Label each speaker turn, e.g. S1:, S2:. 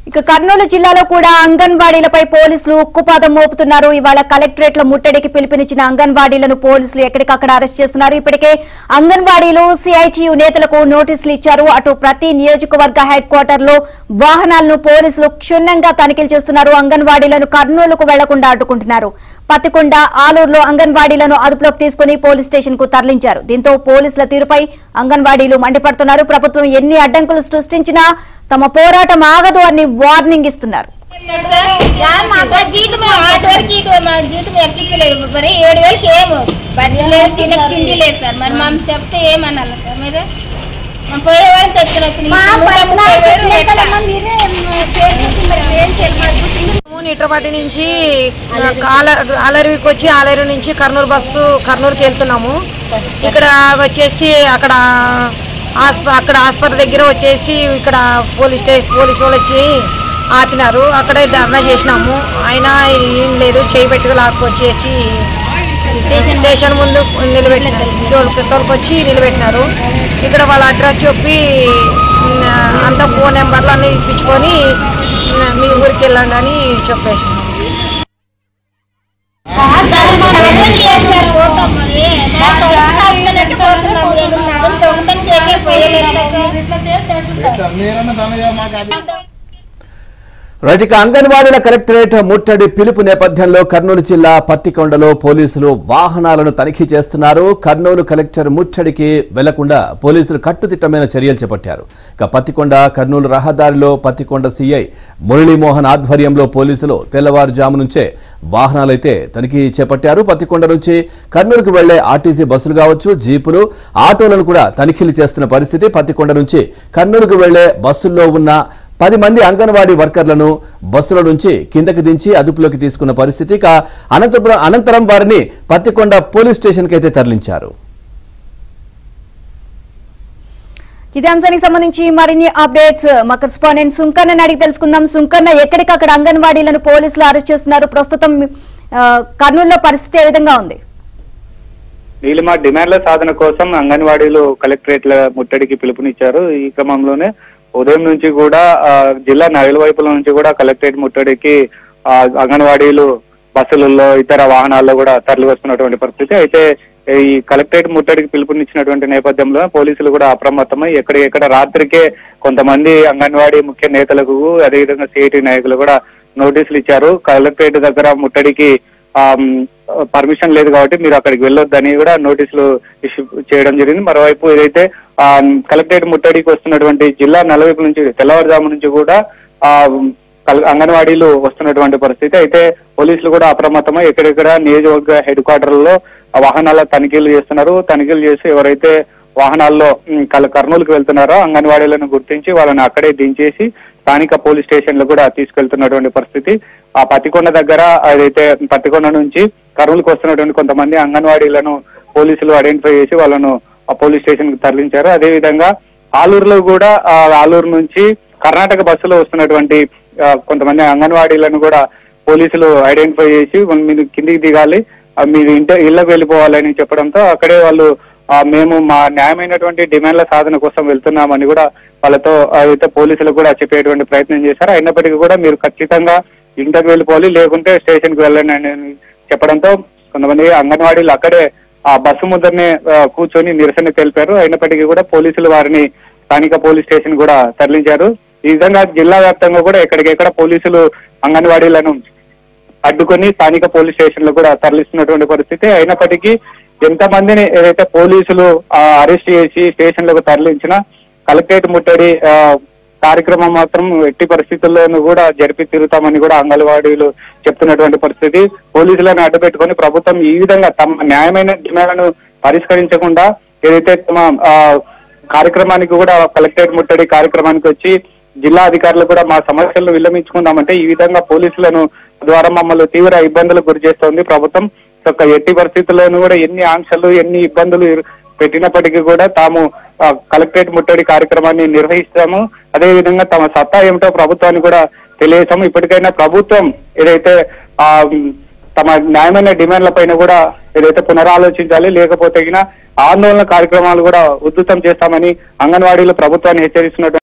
S1: ఇక కర్నూలు జిల్లాలో కూడా అంగన్వాడీలపై పోలీసులు ఉక్కుపాదం మోపుతున్నారు ఇవాళ కలెక్టరేట్ల ముట్టడికి పిలుపునిచ్చిన అంగన్వాడీలను పోలీసులు ఎక్కడికక్కడ అరెస్ట్ చేస్తున్నారు ఇప్పటికే అంగన్వాడీలు సిఐటియు నేతలకు నోటీసులు ఇచ్చారు అటు ప్రతి నియోజకవర్గ హెడ్ క్వార్టర్ లో వాహనాలను పోలీసులు క్షుణ్ణంగా తనిఖీలు చేస్తున్నారు అంగన్వాడీలను కర్నూలుకు వెళ్లకుండా అడ్డుకుంటున్నారు పత్తికొండ ఆలూరులో అంగన్వాడీలను అదుపులోకి తీసుకుని పోలీస్ స్టేషన్ కు తరలించారు దీంతో పోలీసుల తీరుపై అంగన్వాడీలు మండిపడుతున్నారు ప్రభుత్వం ఎన్ని అడ్డంకులు సృష్టించినా తమ పోరాటం ఆగదు అని వార్నింగ్ ఇస్తున్నారు
S2: యార్ మా అబ్బాయి జీతం ఆటు వరకు ఇటు మా జీతం ఎక్కించలేదు మరి ఏడు వేలకి ఏమో బర్రెలు లేదు తినకు తిండి లేదు సార్ మరి మనం చెప్తే ఏమనాలి సార్ మీరు మనం పోయే వాళ్ళని తెచ్చుకుని వచ్చిన నూట ముప్పై వేలు ఎట్లా?
S3: నీట్రపాటి నుంచి కాల ఆలరికి వచ్చి ఆలరి నుంచి కర్నూలు బస్సు కర్నూలుకి వెళ్తున్నాము ఇక్కడ వచ్చేసి అక్కడ హాస్ప అక్కడ హాస్పిటల్ దగ్గర వచ్చేసి ఇక్కడ పోలీస్ స్టే పోలీసు వాళ్ళు వచ్చి ఆపినారు అక్కడే ధర్నా చేసినాము అయినా ఏం లేదు చేయి పెట్టుకు లాక్కొచ్చేసి స్టేషన్ ముందు నిలబెట్టినారు తోలుకు- తోలుకొచ్చి నిలబెట్టినారు ఇక్కడ వాళ్ళ అడ్రస్ చెప్పి ఉమ్, అంతా ఫోన్ నెంబర్లు అన్నీ ఇప్పించుకొని ఉమ్, మీ ఊరికి వెళ్ళండి అని చెప్పేసినారు
S2: సార్ మా బర్రెలు లేదు సార్ పోతాం మరి మా దొంగతనం చేసి పోతున్నాం. రెండు నడుము దొంగతనం చేసే పోయలేదు కదా సార్
S4: రైట్ ఇక అంగన్వాడీల కలెక్టరేట్ ముట్టడి పిలుపు నేపథ్యంలో కర్నూలు జిల్లా పత్తికొండలో పోలీసులు వాహనాలను తనిఖీ చేస్తున్నారు కర్నూలు కలెక్టర్ ముట్టడికి వెళ్లకుండా పోలీసులు కట్టుదిట్టమైన చర్యలు చేపట్టారు ఇక పత్తికొండ కర్నూలు రహదారిలో పత్తికొండ సీఐ మురళీమోహన్ ఆధ్వర్యంలో పోలీసులు తెల్లవారుజాము నుంచే వాహనాలైతే తనిఖీ చేపట్టారు పత్తికొండ నుంచి కర్నూలుకు వెళ్లే ఆర్టీసీ బస్సులు కావచ్చు జీపులు ఆటోలను కూడా తనిఖీలు చేస్తున్న పరిస్థితి పత్తికొండ నుంచి కర్నూలుకు వెళ్లే బస్సుల్లో ఉన్న పది మంది అంగన్వాడీ వర్కర్లను బస్సుల నుంచి కిందకి దించి అదుపులోకి తీసుకున్న పరిస్థితి ఇక అనంతపురం అనంతరం వారిని పత్తికొండ పోలీస్ స్టేషన్కి అయితే తరలించారు
S1: ఇదే అంశానికి సంబంధించి మరిన్ని అప్డేట్స్ మా కరెస్పాండెంట్ సుంకన్నని అడిగి తెలుసుకుందాం సుంకన్న ఎక్కడికక్కడ అంగన్వాడీలను పోలీసులు అరెస్ట్ చేస్తున్నారు ప్రస్తుతం ఆ, కర్నూలులో పరిస్థితి ఏ విధంగా ఉంది
S5: నీలిమ డిమాండ్ల సాధన కోసం అంగన్వాడీలు కలెక్టరేట్ల ముట్టడికి పిలుపునిచ్చారు ఈ క్రమంలోనే ఉదయం నుంచి కూడా ఆ, జిల్లా నగల వైపుల నుంచి కూడా కలెక్టరేట్ ముట్టడికి ఆ, అంగన్వాడీలు బస్సులలో ఇతర వాహనాల్లో కూడా తరలి వస్తున్నటువంటి పరిస్థితి అయితే ఈ కలెక్టరేట్ ముట్టడికి పిలుపునిచ్చినటువంటి నేపథ్యంలో పోలీసులు కూడా అప్రమత్తమై ఎక్కడికెక్కడ రాత్రికే కొంతమంది అంగన్వాడీ ముఖ్య నేతలకు అదేవిధంగా సిఐటి నాయకులు కూడా నోటీసులు ఇచ్చారు కలెక్టరేట్ దగ్గర ముట్టడికి ఆమ్, పర్మిషన్ లేదు కాబట్టి మీరు అక్కడికి వెళ్ళొద్దని కూడా నోటీసులు ఇష్యూ చేయడం జరిగింది మరోవైపు ఏదైతే ఆమ్, కలెక్టరేట్ ముట్టడికి వస్తున్నటువంటి జిల్లా నలువైపు నుంచి తెల్లవారుజాము నుంచి కూడా ఆ కల్- అంగన్వాడీలు వస్తున్నటువంటి పరిస్థితి అయితే పోలీసులు కూడా అప్రమత్తమై ఎక్కడెక్కడ నియోజకవర్గ హెడ్ క్వార్టర్లో ఆ వాహనాల తనిఖీలు చేస్తున్నారు తనిఖీలు చేసి ఎవరైతే వాహనాల్లో ఉమ్, కల కర్నూలుకు వెళ్తున్నారో అంగన్వాడీలను గుర్తించి వాళ్ళని అక్కడే దించేసి స్థానిక పోలీస్ స్టేషన్లు కూడా తీసుకెళ్తున్నటువంటి పరిస్థితి ఆ పత్తికొండ దగ్గర ఏదైతే పత్తికొండ నుంచి కర్నూలుకు వస్తున్నటువంటి కొంతమంది అంగన్వాడీలను పోలీసులు ఐడెంటిఫై చేసి వాళ్ళను ఆ పోలీస్ స్టేషన్ కి తరలించారు అదే విధంగా ఆలూరులో కూడా ఆ, ఆలూరు నుంచి కర్ణాటక బస్సులో వస్తున్నటువంటి ఆ, కొంతమంది అంగన్వాడీలను కూడా పోలీసులు ఐడెంటిఫై చేసి మీరు కిందికి దిగాలి ఆ, మీరు ఇంట ఇళ్లకు వెళ్ళిపోవాలని చెప్పడంతో అక్కడే వాళ్ళు ఆ, మేము మా న్యాయమైనటువంటి డిమాండ్ల సాధన కోసం వెళ్తున్నామని కూడా వాళ్ళతో అయితే పోలీసులు కూడా చెప్పేటువంటి ప్రయత్నం చేశారు అయినప్పటికీ కూడా మీరు ఖచ్చితంగా ఇంటికి వెళ్ళిపోవాలి లేకుంటే స్టేషన్ కి వెళ్ళండి అని చెప్పడంతో కొంతమంది అంగన్వాడీలు అక్కడే ఆ బస్సు ముందరనే ఆ, కూర్చొని నిరసన తెలిపారు అయినప్పటికీ కూడా పోలీసులు వారిని స్థానిక పోలీస్ స్టేషన్ కూడా తరలించారు ఈ విధంగా జిల్లా వ్యాప్తంగా కూడా ఎక్కడికెక్కడ పోలీసులు అంగన్వాడీలను అడ్డుకొని స్థానిక పోలీస్ స్టేషన్ లో కూడా తరలిస్తున్నటువంటి పరిస్థితి అయినప్పటికీ ఎంతమందిని ఏదైతే పోలీసులు ఆ, అరెస్ట్ చేసి స్టేషన్లకు తరలించినా కలెక్టరేట్ ముట్టడి ఆ, కార్యక్రమం మాత్రం ఎట్టి పరిస్థితుల్లోనూ కూడా జరిపి తిరుగుతామని కూడా అంగన్వాడీలు చెప్తున్నటువంటి పరిస్థితి పోలీసులను అడ్డుపెట్టుకొని ప్రభుత్వం ఈ విధంగా తమ న్యాయమైన డిమాండ్లను పరిష్కరించకుండా ఏదైతే తమ ఆ, కార్యక్రమానికి కూడా కలెక్టరేట్ ముట్టడి కార్యక్రమానికి వచ్చి జిల్లా అధికారులు కూడా మా సమస్యలను విల్లమించుకుందామంటే ఈ విధంగా పోలీసులను ద్వారా మమ్మల్ని తీవ్ర ఇబ్బందులకు గురి చేస్తోంది ప్రభుత్వం యొక్క ఎట్టి పరిస్థితుల్లోనూ కూడా ఎన్ని ఆంక్షలు ఎన్ని ఇబ్బందులు పెట్టినప్పటికీ కూడా తాము ఆ, కలెక్టరేట్ ముట్టడి కార్యక్రమాన్ని నిర్వహిస్తాము అదే విధంగా తమ సత్తా ఏమిటో ప్రభుత్వాన్ని కూడా తెలియజేస్తాము ఇప్పటికైనా ప్రభుత్వం ఏదైతే ఆ ఉమ్, తమ న్యాయమైన డిమాండ్ల పైన కూడా ఏదైతే పునరాలోచించాలి లేకపోతే గిన ఆందోళన కార్యక్రమాలు కూడా ఉధృతం చేస్తామని అంగన్వాడీలు ప్రభుత్వాన్ని హెచ్చరిస్తున్నట్టు